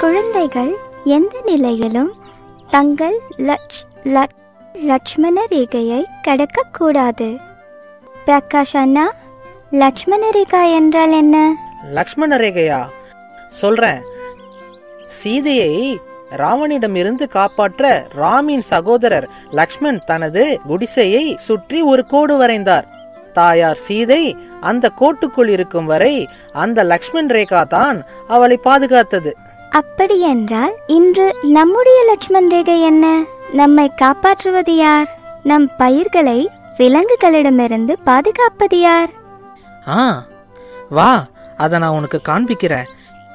குழந்தைகள் எந்த நிலையிலும் தங்கள் லட்ச் லட் லட்சுமண ரேகையை கடக்கக்கூடாது பிரகாஷ் அண்ணா லட்சுமண ரேகா என்றால் என்ன லக்ஷ்மண ரேகையா சொல்றேன் சீதையை ராவணிடமிருந்து காப்பாற்ற ராமின் சகோதரர் லக்ஷ்மண் தனது குடிசையை சுற்றி ஒரு கோடு வரைந்தார் தாயார் சீதை அந்த கோட்டுக்குள் இருக்கும் வரை அந்த லக்ஷ்மண் ரேகா தான் அவளை பாதுகாத்தது அப்படி என்றால் இன்று நம்முடைய லட்சுமண் ரேகை என்ன நம்மை காப்பாற்றுவது யார் நம் பயிர்களை விலங்குகளிடமிருந்து பாதுகாப்பது யார் ஆ வா அதை நான் உனக்கு காண்பிக்கிறேன்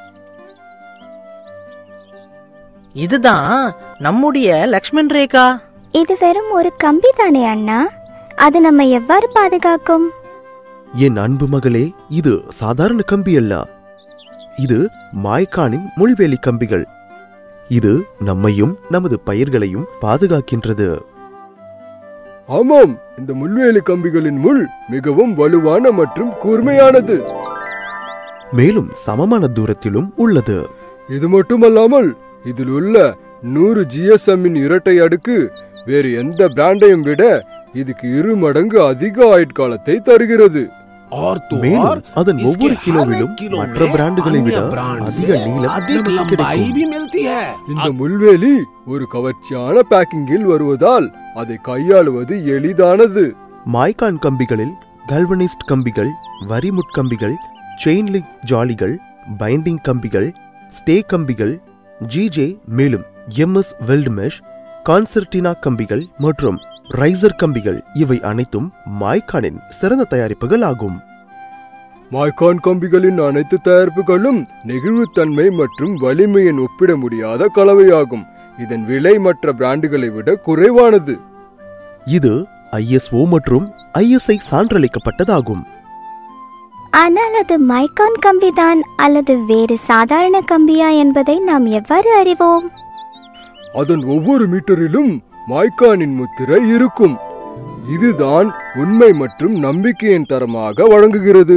இதுதான் நம்முடைய லக்ஷ்மண் ரேகா இது வெறும் ஒரு கம்பி தானே அண்ணா அது நம்மை எவ்வாறு பாதுகாக்கும் என் அன்பு மகளே இது சாதாரண கம்பி அல்ல இது மாய்கானின் முள்வேலி கம்பிகள் இது நம்மையும் நமது பயிர்களையும் பாதுகாக்கின்றது ஆமாம் இந்த முள்வேலி கம்பிகளின் முள் மிகவும் வலுவான மற்றும் கூர்மையானது மேலும் சமமான தூரத்திலும் உள்ளது இது மட்டுமல்லாமல் இதில் உள்ள நூறு ஜிஎஸ்எம்மின் இரட்டை அடுக்கு வேறு எந்த பிராண்டையும் விட இதுக்கு இரு மடங்கு அதிக ஆயுட்காலத்தை தருகிறது और तो மேலும் और அதன் इसके ஒவ்வொரு हर கிலோவிலும் एक किलो மற்ற में பிராண்டுகளை अन्य விட ब्रांड அதிக से நீளம் अधिक நமக்கு लंबाई கிடைக்கும் भी मिलती है இந்த முள்வேலி ஒரு கவர்ச்சியான பேக்கிங்கில் வருவதால் அதை கையாளுவது எளிதானது மாய்கான் கம்பிகளில் கல்வனிஸ்ட் கம்பிகள் வரிமுட் கம்பிகள் செயின் லிங்க் ஜாலிகள் பைண்டிங் கம்பிகள் ஸ்டே கம்பிகள் ஜிஜே மேலும் எம்எஸ் வெல்ட் மெஷ் கான்சர்டினா கம்பிகள் மற்றும் ரைசர் கம்பிகள் இவை அனைத்தும் மாய்கானின் சிறந்த தயாரிப்புகள் ஆகும் மாய்கான் கம்பிகளின் அனைத்து தயாரிப்புகளும் நெகிழ்வுத்தன்மை மற்றும் வலிமையின் ஒப்பிட முடியாத கலவையாகும் இதன் விலை மற்ற பிராண்டுகளை விட குறைவானது இது ஐஎஸ்ஓ மற்றும் ஐஎஸ்ஐ சான்றளிக்கப்பட்டதாகும் ஆனால் அது மைக்கான் கம்பிதான் அல்லது வேறு சாதாரண கம்பியா என்பதை நாம் எவ்வாறு அறிவோம் அதன் ஒவ்வொரு மீட்டரிலும் மாய்கானின் முத்திரை இருக்கும் இதுதான் உண்மை மற்றும் நம்பிக்கையின் தரமாக வழங்குகிறது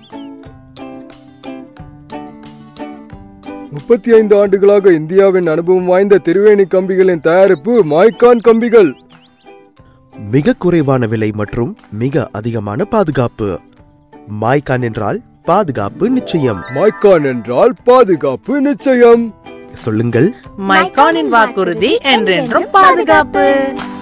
முப்பத்தி ஐந்து ஆண்டுகளாக இந்தியாவின் அனுபவம் வாய்ந்த திருவேணி கம்பிகளின் தயாரிப்பு மாய்கான் கம்பிகள் மிக குறைவான விலை மற்றும் மிக அதிகமான பாதுகாப்பு மாய்கான் என்றால் பாதுகாப்பு நிச்சயம் மாய்கான் என்றால் பாதுகாப்பு நிச்சயம் சொல்லுங்கள் மைக்கானின் வாக்குறுதி என்றென்றும் பாதுகாப்பு